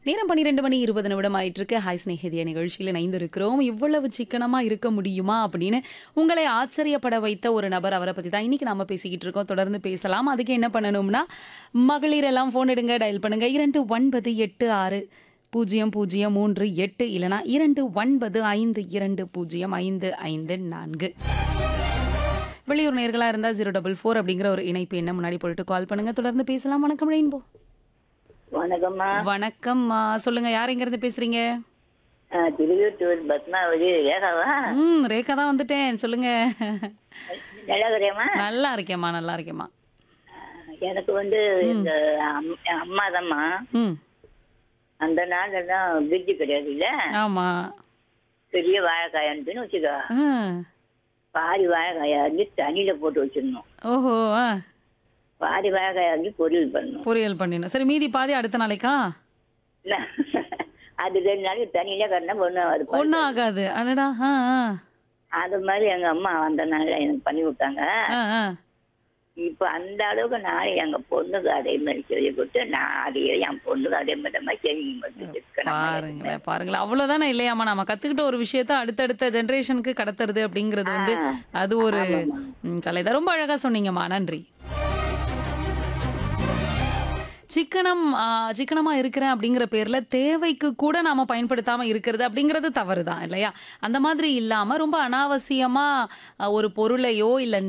நேரம் பன்னிரெண்டு மணி இருபது நிமிடம் ஆயிட்டு இருக்கு ஹாய் ஸ்நேகிதிய நிகழ்ச்சியில் இணைந்திருக்கிறோம் இவ்வளவு சிக்கனமா இருக்க முடியுமா அப்படின்னு உங்களை ஆச்சரியப்பட வைத்த ஒரு நபர் அவரை பத்தி தான் இன்னைக்கு நாம பேசிக்கிட்டு இருக்கோம் தொடர்ந்து பேசலாம் அதுக்கு என்ன பண்ணணும்னா மகளிர் எல்லாம் போன் எடுங்க டயல் பண்ணுங்க இரண்டு ஒன்பது எட்டு ஆறு பூஜ்ஜியம் பூஜ்ஜியம் மூன்று எட்டு இல்லனா இரண்டு ஒன்பது ஐந்து இரண்டு பூஜ்ஜியம் ஐந்து ஐந்து நான்கு வெளியூர் நேர்களா இருந்தா ஜீரோ டபுள் ஃபோர் அப்படிங்கிற ஒரு இணைப்பு என்ன முன்னாடி போட்டு கால் பண்ணுங்க தொடர்ந்து பேசலாம் வணக்கம் ரெயின்போ வணக்கம்மா வணக்கம் சொல்லுங்க யார் எங்க இருந்து பேசுறீங்க ஆ, திருவிட்டூர் பத்மாவதி ரேகாவா ம் ரேகா தான் வந்துட்டேன் சொல்லுங்க நல்லா இருக்கிறேம்மா நல்லா இருக்கேம்மா நல்லா இருக்கேம்மா எனக்கு வந்து இந்த அம்- என் அம்மா தான்மா ம் அந்த நாள்ல தான் பிரிட்ஜு கிடையாது இல்ல ஆமா பெரிய வாழைக்காயான்னு வச்சுக்கோ ஆ. பாதி வாழைக்காயா அரிஞ்சு தண்ணியில போட்டு வச்சிடணும் ஓஹோ ஆ பாதி வாழைக்காயா அரிஞ்சு பொரியல் பண்ணணும் பொரியல் பண்ணிடணும் சரி மீதி பாதி அடுத்த நாளைக்கா இல்ல, அது ரெண்டு நாளைக்கு தண்ணியில கட்டினா பொண்ணு அது ப- ஒன்றும் ஆகாது அடடா ஆ ஆ அது மாதிரி எங்க அம்மா அந்த நாள்ல எனக்கு பண்ணி விட்டாங்க ஆ ஆ இப்ப அந்த அளவுக்கு நான் எங்க பொண்ணுக்கு அதே மாதிரி சொல்லி கொடுத்து நான் அதையே என் பொண்ணுக்கு அதே மாதிரி மாதிரி செஞ்சு கொடுத்துட்டு பாருங்களேன் பாருங்களேன் அவ்வளவுதானே இல்லையாம்மா நம்ம கத்துக்கிட்ட ஒரு விஷயத்த அடுத்தடுத்த ஜெனரேஷனுக்கு கடத்துறது அப்படிங்கிறது வந்து அது ஒரு ம், கலைதான் ரொம்ப அழகா சொன்னீங்கம்மா நன்றி சிக்கனம் ஆ, சிக்கனமா இருக்கிறேன் அப்படிங்கிற பேர்ல தேவைக்கு கூட நாம பயன்படுத்தாம இருக்கிறது அப்படிங்கிறது தவறுதான் இல்லையா அந்த மாதிரி இல்லாம ரொம்ப அனாவசியமா ஆ, ஒரு பொருளையோ இல்ல